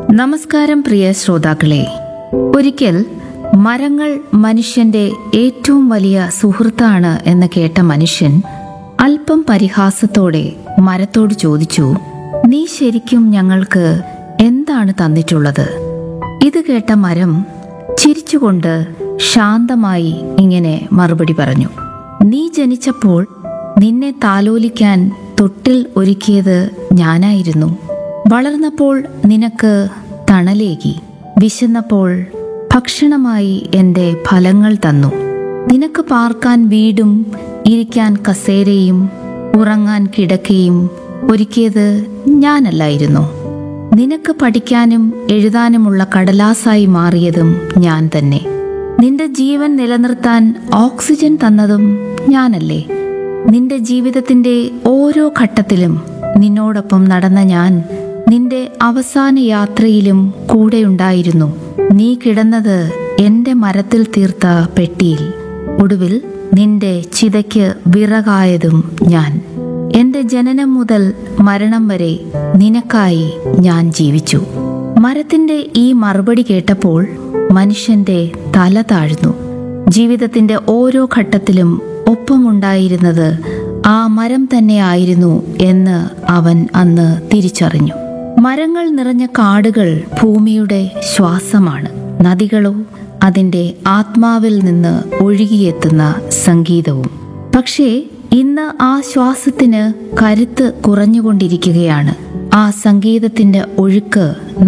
നമസ്കാരം പ്രിയ ശ്രോതാക്കളെ ഒരിക്കൽ മരങ്ങൾ മനുഷ്യന്റെ ഏറ്റവും വലിയ സുഹൃത്താണ് എന്ന് കേട്ട മനുഷ്യൻ അല്പം പരിഹാസത്തോടെ മരത്തോട് ചോദിച്ചു നീ ശരിക്കും ഞങ്ങൾക്ക് എന്താണ് തന്നിട്ടുള്ളത് ഇത് കേട്ട മരം ചിരിച്ചുകൊണ്ട് ശാന്തമായി ഇങ്ങനെ മറുപടി പറഞ്ഞു നീ ജനിച്ചപ്പോൾ നിന്നെ താലോലിക്കാൻ തൊട്ടിൽ ഒരുക്കിയത് ഞാനായിരുന്നു വളർന്നപ്പോൾ നിനക്ക് തണലേകി വിശന്നപ്പോൾ ഭക്ഷണമായി എൻ്റെ ഫലങ്ങൾ തന്നു നിനക്ക് പാർക്കാൻ വീടും ഇരിക്കാൻ കസേരയും ഉറങ്ങാൻ കിടക്കയും ഒരുക്കിയത് ഞാനല്ലായിരുന്നു നിനക്ക് പഠിക്കാനും എഴുതാനുമുള്ള കടലാസായി മാറിയതും ഞാൻ തന്നെ നിന്റെ ജീവൻ നിലനിർത്താൻ ഓക്സിജൻ തന്നതും ഞാനല്ലേ നിന്റെ ജീവിതത്തിന്റെ ഓരോ ഘട്ടത്തിലും നിന്നോടൊപ്പം നടന്ന ഞാൻ നിന്റെ അവസാന യാത്രയിലും കൂടെയുണ്ടായിരുന്നു നീ കിടന്നത് എന്റെ മരത്തിൽ തീർത്ത പെട്ടിയിൽ ഒടുവിൽ നിന്റെ ചിതയ്ക്ക് വിറകായതും ഞാൻ എന്റെ ജനനം മുതൽ മരണം വരെ നിനക്കായി ഞാൻ ജീവിച്ചു മരത്തിന്റെ ഈ മറുപടി കേട്ടപ്പോൾ മനുഷ്യന്റെ തല താഴ്ന്നു ജീവിതത്തിന്റെ ഓരോ ഘട്ടത്തിലും ഒപ്പമുണ്ടായിരുന്നത് ആ മരം തന്നെയായിരുന്നു എന്ന് അവൻ അന്ന് തിരിച്ചറിഞ്ഞു മരങ്ങൾ നിറഞ്ഞ കാടുകൾ ഭൂമിയുടെ ശ്വാസമാണ് നദികളോ അതിൻ്റെ ആത്മാവിൽ നിന്ന് ഒഴുകിയെത്തുന്ന സംഗീതവും പക്ഷേ ഇന്ന് ആ ശ്വാസത്തിന് കരുത്ത് കുറഞ്ഞുകൊണ്ടിരിക്കുകയാണ് ആ സംഗീതത്തിന്റെ ഒഴുക്ക്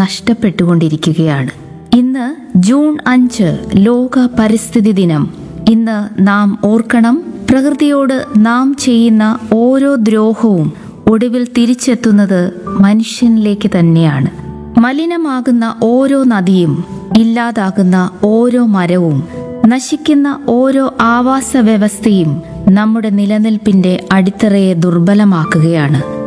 നഷ്ടപ്പെട്ടുകൊണ്ടിരിക്കുകയാണ് ഇന്ന് ജൂൺ അഞ്ച് ലോക പരിസ്ഥിതി ദിനം ഇന്ന് നാം ഓർക്കണം പ്രകൃതിയോട് നാം ചെയ്യുന്ന ഓരോ ദ്രോഹവും ഒടുവിൽ തിരിച്ചെത്തുന്നത് മനുഷ്യനിലേക്ക് തന്നെയാണ് മലിനമാകുന്ന ഓരോ നദിയും ഇല്ലാതാകുന്ന ഓരോ മരവും നശിക്കുന്ന ഓരോ ആവാസ വ്യവസ്ഥയും നമ്മുടെ നിലനിൽപ്പിന്റെ അടിത്തറയെ ദുർബലമാക്കുകയാണ്